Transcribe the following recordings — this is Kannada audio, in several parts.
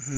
ಹ್ಞೂ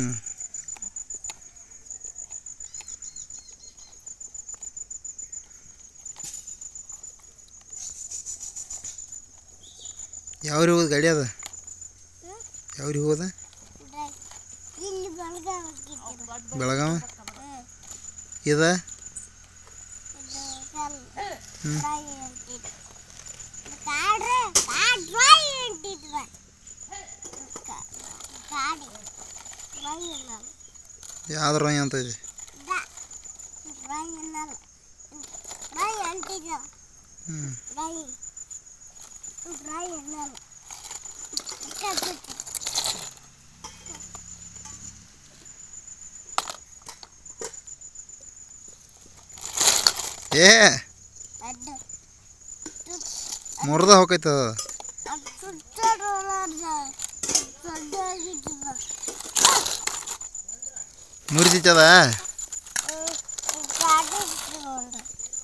ಯಾವ್ರಿಗೆ ಹೋಗೋದು ಗಾಡಿ ಅದ ಯಾವ್ರಿಗೆ ಹೋಗೋದ ಇಲ್ಲಿ ಬಲ್ಗ ಹೋಗಿದ್ದು ಬೆಳಗಾವ ಇದ ಇದು ಕಲ್ ಹ್ಮ್. ಡ್ರಾಯಿ ಅಂತಿದ್ದು ಕಾಡ್ರೆ ಕಾಡ್ ಡ್ರಾಯಿ ಅಂತಿದ್ವ ಕ- ಗಾಡಿ ಡ್ರಾಯಿ ಅನ್ನಲ್ಲ ಯಾವ್ದ್ರ ರಂಗ್ ಅಂತ ಇದೆ ದ ಡ್ರಾಯಿ ಅನ್ನಲ್ಲ ಡ್ರಾಯಿ ಅಂತಿದ್ವ ಹ್ಞೂ ಡ್ರಾಯಿ ಡ್ರಾಯಿ ಅನ್ನಲ್ಲ ಕಬ್ಬು ಏ ಅಡ್ಡ ಮುರ್ದ ಹೋಗೈತೆ ಅದು ಅದು ಸುತ್ತಾಡೋಲಾರ್ದ ದೊಡ್ಡಾಗಿದ್ದವ ಮುರಿದಿತ್ತದ ಗಾಡಿ ಇಟ್ಕೊಂಡು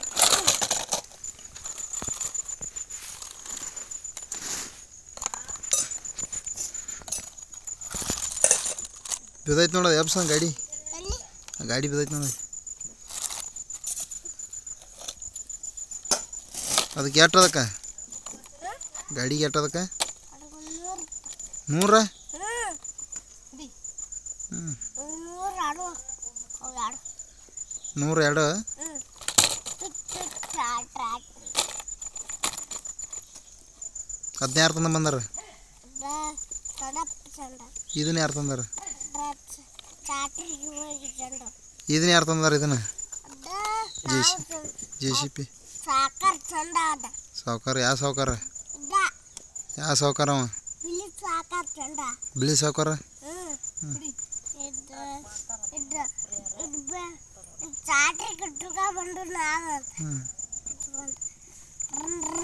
ಬಿದ್ದೈತೆ ನೋಡೋದು ಎಬ್ಸ ಗಾಡಿ ಎಲ್ಲಿ ಆ ಗಾಡಿ ಬಿದ್ದೈತೆ ನೋಡಿ ಅದಕ್ಕೆ ಎಷ್ಟು ಅದಕ್ಕೆ ಗಾಡಿಗೆ ಎಷ್ಟು ಅದಕ್ಕೆ ಅದಕ್ಕೊಂದು ನೂರು ನೂರ ಹ್ಞೂ ಹ್ಞೂ ನೂರು ಆಡು ಅವು ಆಡು ನೂರ ಎರಡು ಹ್ಞೂ ಟ್ರಾಕ್ ಟ್ರಾಕ್ ಅದನ್ನ ಯಾರು ತಂದ ಬಂದಾರ ಸಡಪ್ ಚಂಡ ಇದನ್ನ ಯಾರು ತಂದಾರ ಚಾಟ್ರಿಗೆ ಹೋಗಿ ಚಂಡ ಇದನ್ನ ಯಾರು ತಂದಾರ ಇದನ್ನ ಅದ ಜೇಸಿ. ನಾವು ಜೆ ಸಿ ಪಿ ಸಾಕರ್ ಚಂದ ಅದ ಸಾವ್ಕಾರ ಯಾವ ಸಾವ್ಕಾರ ಇದ ಯಾವ ಸಾವ್ಕಾರ ಅವ ಇಲ್ಲಿ ಸಾಕರ್ ಚಂದ ಬಿಳಿ ಸಾವ್ಕಾರ ಹ್ಞೂ ಇದು ಇದು ಇದು ಬ- ಚಾಟ್ರಿ ಕಟ್ಟುಕ ಬಂದು ನಾವು ಹ್ಞೂ ರನ್